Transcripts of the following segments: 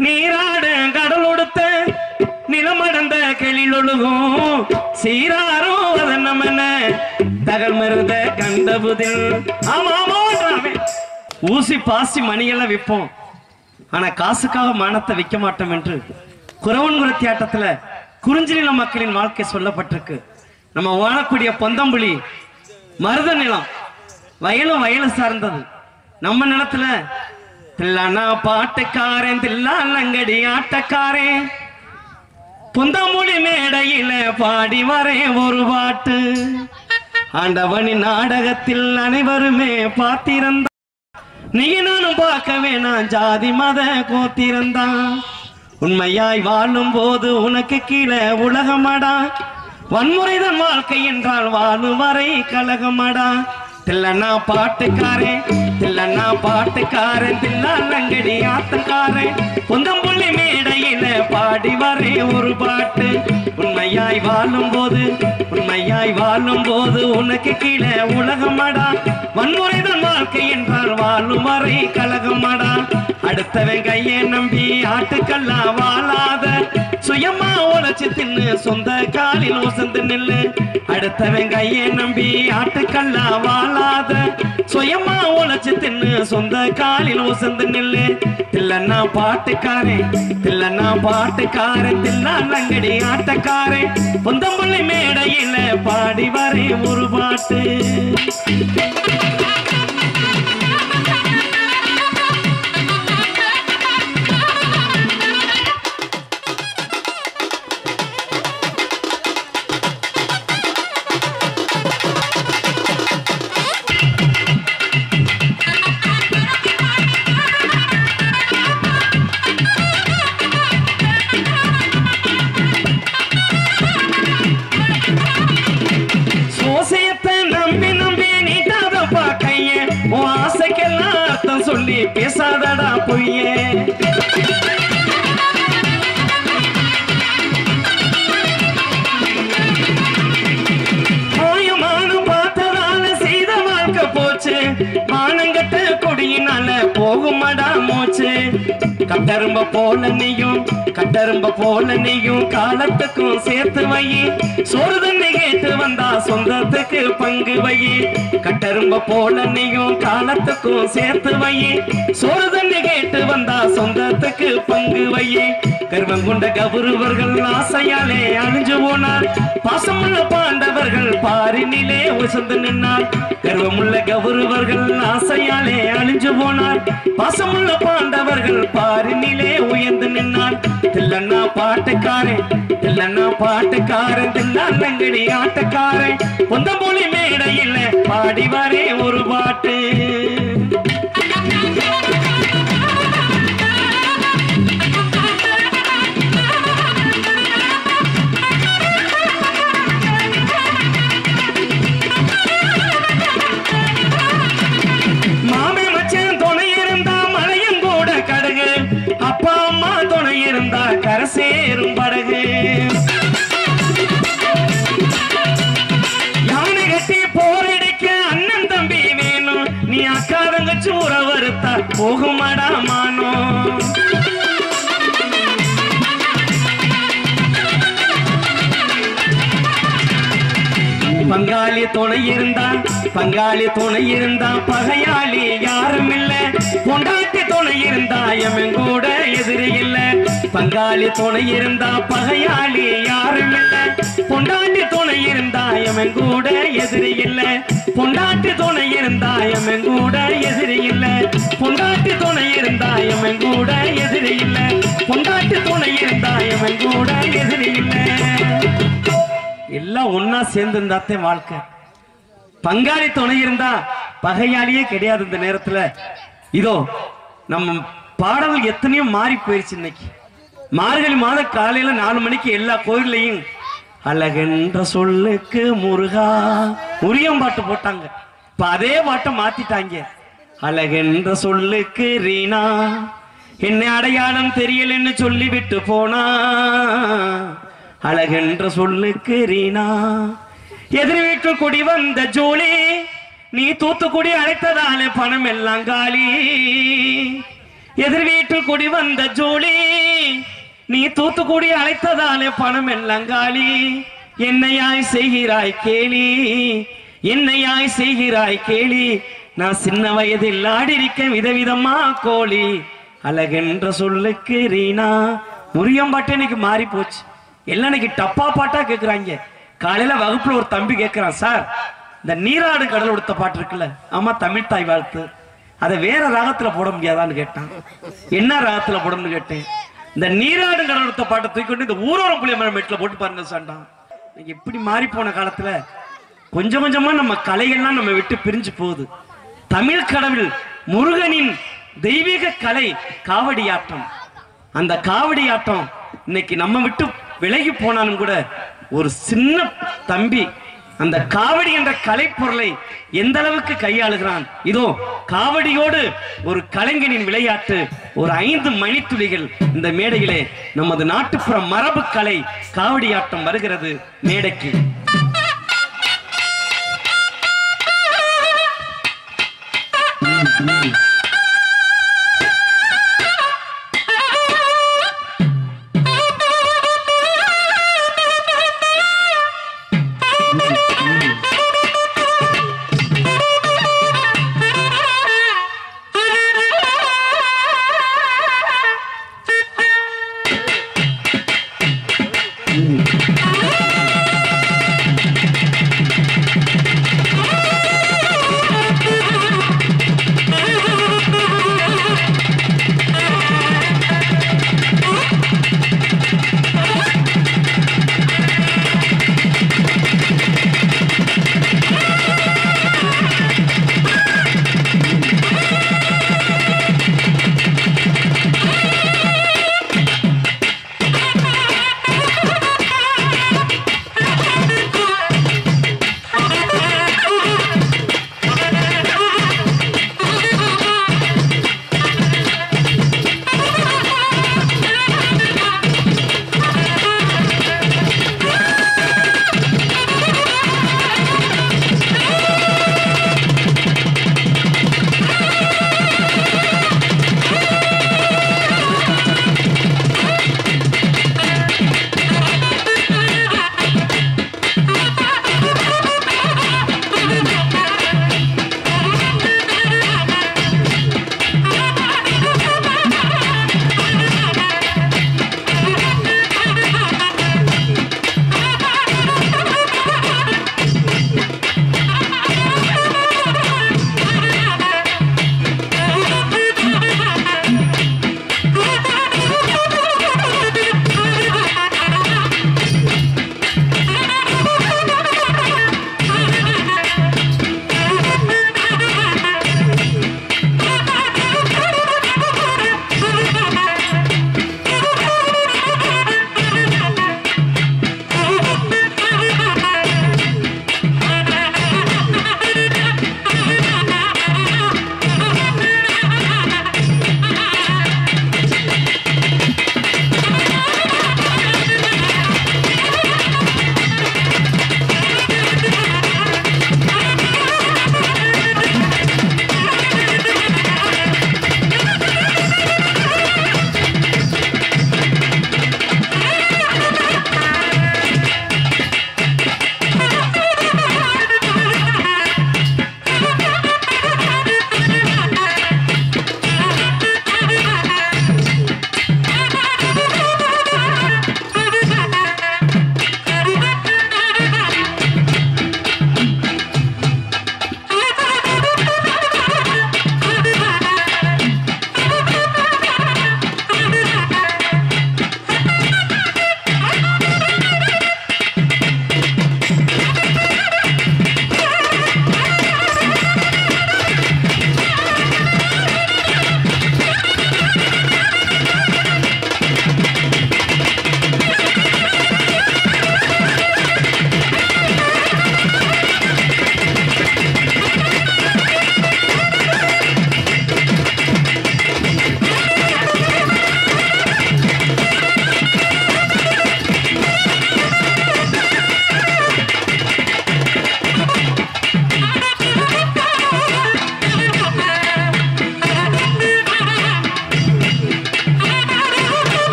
நீராடு கடல் உடுத்த நிலமடந்த கெளிலொழுகும் சீராரோ அதன் நம்மன தகல் மருந்த கண்டபுதில் ஆமா ஆமான்றான் ஊசி பாசி மணியெல்லாம் விற்போம் ஆனா காசுக்காக மானத்தை விற்க மாட்டோம் என்று குறவன்குரத்தி ஆட்டத்துல குறிஞ்சி நில மக்களின் வாழ்க்கை சொல்லப்பட்டிருக்கு நம்ம வாழக்கூடிய பொந்தம்புலி மருத நிலம் வயலும் வயலும் சார்ந்தது நம்ம நிலத்துல தில்லானா பாட்டுக்காரன் தில்லாலங்கடி ஆட்டக்காரன் புந்தமொழி மேடையில பாடி வரேன் ஒரு பாட்டு ஆண்டவனின் நாடகத்தில் அனைவருமே பார்த்திருந்த நீ நானும் பார்க்க வேணாம் ஜாதி மத கோத்திருந்தான் உண்மையாய் வாழும் போது உனக்கு கீழே உலகமடா வன்முறைதான் வாழ்க்கை என்றால் வாழும் வரை கலகமடா தில்லண்ணா பாட்டுக்காரன் தில்லண்ணா பாட்டுக்காரன் தில்லாலங்கடி ஆட்டக்காரன் பொந்தம்புள்ளி மேடையில பாடி வரே ஒரு பாட்டு உண்மையாய் வாழும் போது உண்மையாய் வாழும் போது உனக்கு கீழே உலகமடா வன்முறைதான் வாழ்க்கை என்றால் வாழும் வரை கலகமடா அடுத்தவன் கையை நம்பி ஆட்டுக்கல்லா வாழாத சுயமா உழைச்சு தின்னு சொந்த காலில் உசந்து நில்லு அடுத்தவன் கையை நம்பி ஆட்டுக்கல்லா வாழாத சுயமா உழைச்சு தின்னு சொந்த காலில் உசந்து நில்லு தில்லண்ணா பாட்டுக்காரன் தில்லண்ணா பாட்டுக்காரன் தில்லாலங்கடி ஆட்டக்காரன் பொந்தம்பள்ளி மேடையில பாடி வரே ஒரு பாட்டு சோசியத்தை நம்பி நம்பி நீட்டாதப்பா கைய உன் ஆசைக்கெல்லாம் அர்த்தம் சொல்லி பேசாதடா பொய்யே மாயமானும் பார்த்ததால செய்த வாழ்க்கை போச்சு மானங்கட்ட கொடியினால போகுமடா மூச்சு கட்டரும்ப போல நீயும் கட்டரும்ப போல நீயும் காலத்துக்கும் சேர்த்து வை சோறு தண்ணி கேட்டு வந்தா சொந்தத்துக்கு பங்கு வை கட்டரும்ப போல நீயும் காலத்துக்கும் சேர்த்து வை சோறு தண்ணி கேட்டு வந்தா சொந்தத்துக்கு பங்கு வை கர்வம் கொண்ட கௌரவர்கள் ஆசையாலே அழிஞ்சு போனார் பாசமுள்ள பாண்டவர்கள் பாரினிலே உசந்து நின்னார் கர்வமுள்ள கௌரவர்கள் ஆசையாலே அழிஞ்சு போனார் பாசமுள்ள பாண்டவர்கள் பாரினிலே உயர்ந்து நின்னார் தில்லண்ணா பாட்டுக்காரன் தில்லண்ணா பாட்டுக்காரன் தில்லாலங்கடி ஆட்டக்காரன் பொந்தமொழி மேடையில் பாடி வரே ஒரு பாட்டு மாமே மச்சான் துணை இருந்தா மழையும் கூட கடுகு அப்பா அம்மா துணை இருந்தா கரை சேரும் படகு யானை கட்டி போரடிக்க அண்ணன் தம்பி வேணும் நீ அக்கா தங்கச்சி உறவறுத்தா போகுமாடா மானோ பங்காளி துணை இருந்தா பங்காளி துணை இருந்தா பகையாளி யாரும் இல்ல பொண்டாட்டி துணை இருந்தா எமன் கூட எதிரி இல்ல பங்காளி துணை இருந்தா பகையாளி யாரும் இல்ல பொண்டாட்டி துணை இருந்தா எமன் கூட எதிரி இல்ல பொண்டாட்டி துணை இருந்தா எமன் கூட எதிரி இல்ல பொண்டாட்டி துணை இருந்தா எமன் கூட எதிரி இல்ல பொண்டாட்டி துணை இருந்தா எமன் கூட எதிரி இல்ல எல்லாம் ஒன்னா சேர்ந்து இருந்தாத்தே வாழ்க்கை பங்காளி துணை இருந்தா பகையாளியே கிடையாது இந்த நேரத்துல இதோ நம்ம பாடல்கள் எத்தனையோ மாறி போயிருச்சு இன்னைக்கு மார்கழி மாத காலையில நாலு மணிக்கு எல்லா கோயில்லையும் அழகென்ற சொல்லுக்கு முருகா உரியம் பாட்டு போட்டாங்க இப்ப அதே பாட்டை மாத்திட்டாங்க அழகென்ற சொல்லுக்கு ரீனா என்ன அடையாளம் தெரியலன்னு சொல்லிவிட்டு போனா அழகென்ற சொல்லுக்கு ரீனா எதிர் வீட்டு குடி வந்த ஜோலி நீ தூத்துக்குடி அழைத்ததாலே பணம் எல்லாம் காலி எதிர் வீட்டில் குடி வந்த ஜூலி நீ தூத்துக்குடி அழைத்ததாலே பணம் எல்லாம் காலி என்னையாய் செய்கிறாய் கேலி என்னையாய் செய்கிறாய் கேலி நான் சின்ன வயதில் ஆடிருக்க விதவிதமா கோழி அழகென்ற சொல்லுக்கு ரீனா முருகன் பாட்டு இன்னைக்கு மாறி போச்சு எல்லாம் இன்னைக்கு டப்பா பாட்டா கேக்குறாங்க காலையில வகுப்புல ஒரு தம்பி கேக்குறான் சார் இந்த நீராடு கடல் கொடுத்த பாட்டு இருக்குல்ல ஆமா தமிழ் தாய் வாழ்த்து அதை வேற ராகத்துல போட முடியாதான்னு கேட்டான் என்ன ராகத்துல போடணும்னு கேட்டேன் இந்த நீராடு கடல் கொடுத்த பாட்டை தூக்கி கொண்டு இந்த ஊரோரம் புளிய மரம் வீட்டுல போட்டு பாருங்க சாண்டான் இன்னைக்கு இப்படி மாறி போன காலத்துல கொஞ்சம் கொஞ்சமா நம்ம கலைகள்லாம் நம்ம விட்டு பிரிஞ்சு போகுது தமிழ் கடவுள் முருகனின் தெய்வீக கலை காவடியாட்டம் அந்த காவடியாட்டம் இன்னைக்கு நம்ம விட்டு விலகி போனாலும் கூட ஒரு சின்ன தம்பி அந்த காவடி என்ற கலைப்பொருளை எந்த அளவுக்கு கையாளுகிறான் இதோ காவடியோடு ஒரு கலைஞனின் விளையாட்டு ஒரு ஐந்து மணித்துளிகள் இந்த மேடையிலே நமது நாட்டுப்புற மரபு கலை காவடியாட்டம் வருகிறது மேடைக்கு Thank you.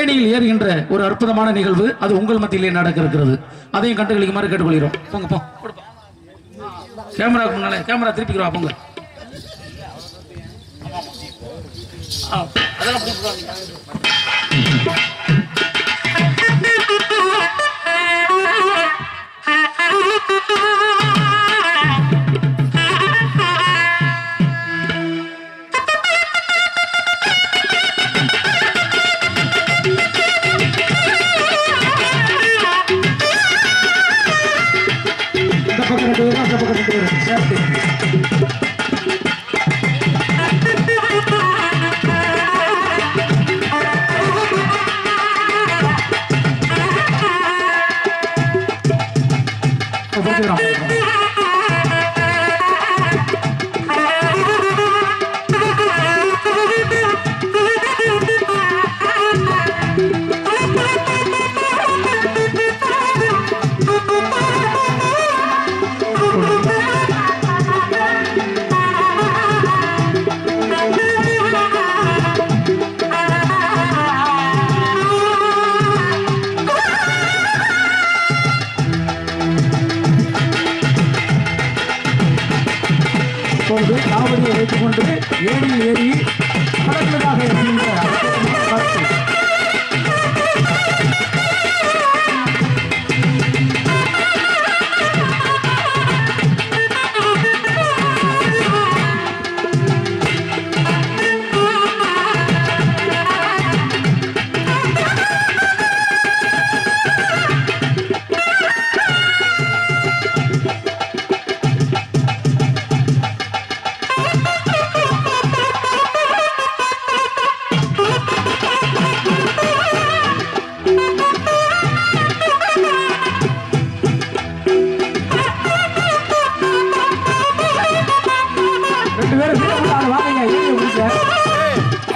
ஏணியில் ஏறுகின்ற ஒரு அற்புதமான நிகழ்வு அது உங்கள் மத்தியிலே நடக்க இருக்கிறது அதையும் கண்டுகளிக்குமாறு கேட்டுக்கொள்கிறோம் போங்க போ கொடுப்பா. கேமராக்கு முன்னாலே கேமரா திருப்பிக்கிறோம் போங்க ஆ, அதெல்லாம் போட்டுருவாங்க. இந்த பக்கம் ரெண்டு பேரும் அந்த பக்கம் ரெண்டு பேரும் சேர்த்து இப்ப புரிஞ்சுக்கிறோம். இப்பொழுது காவடியை வைத்துக் கொண்டு ஏணியில் ஏறி கடந்ததாக இருக்கின்ற அற்புதமான காட்சி. ரெண்டு பேரும் வீட்டுக்குள்ளார வாங்க ஏணியை முடிக்க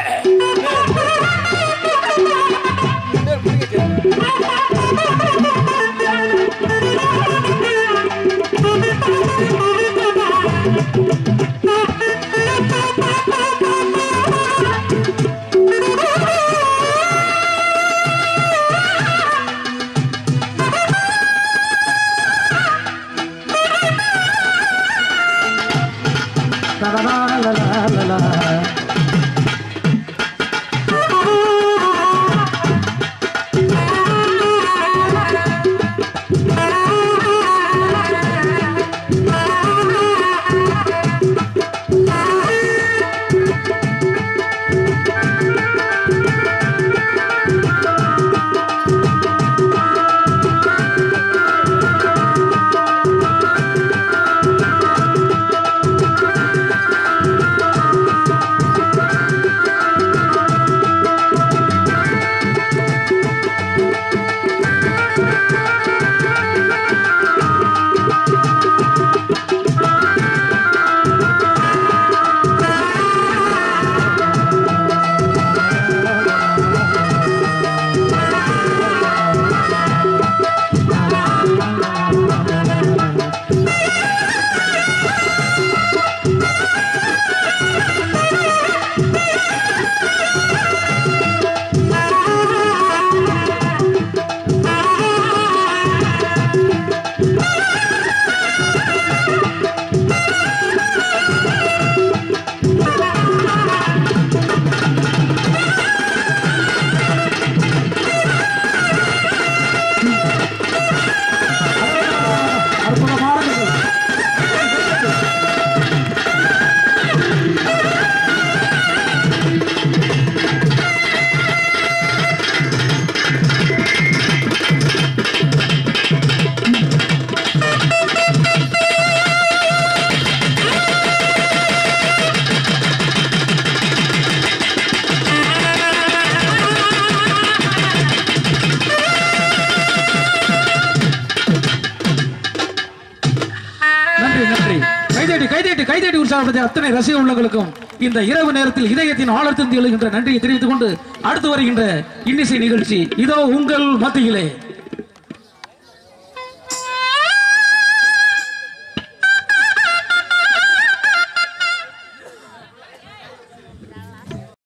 அற்புதமான நிகழ்வு. நன்றி நன்றி கைதேட்டி கைதேட்டி கைதேட்டி உற்சாகப்படுத்திய அத்தனை ரசிக உள்ளங்களுக்கும் இந்த இரவு நேரத்தில் இதயத்தின் ஆழத்திலிருந்து எழுகின்ற நன்றியை தெரிவித்துக் கொண்டு அடுத்து வருகின்ற இன்னிசை நிகழ்ச்சி இதோ உங்கள் மத்தியிலே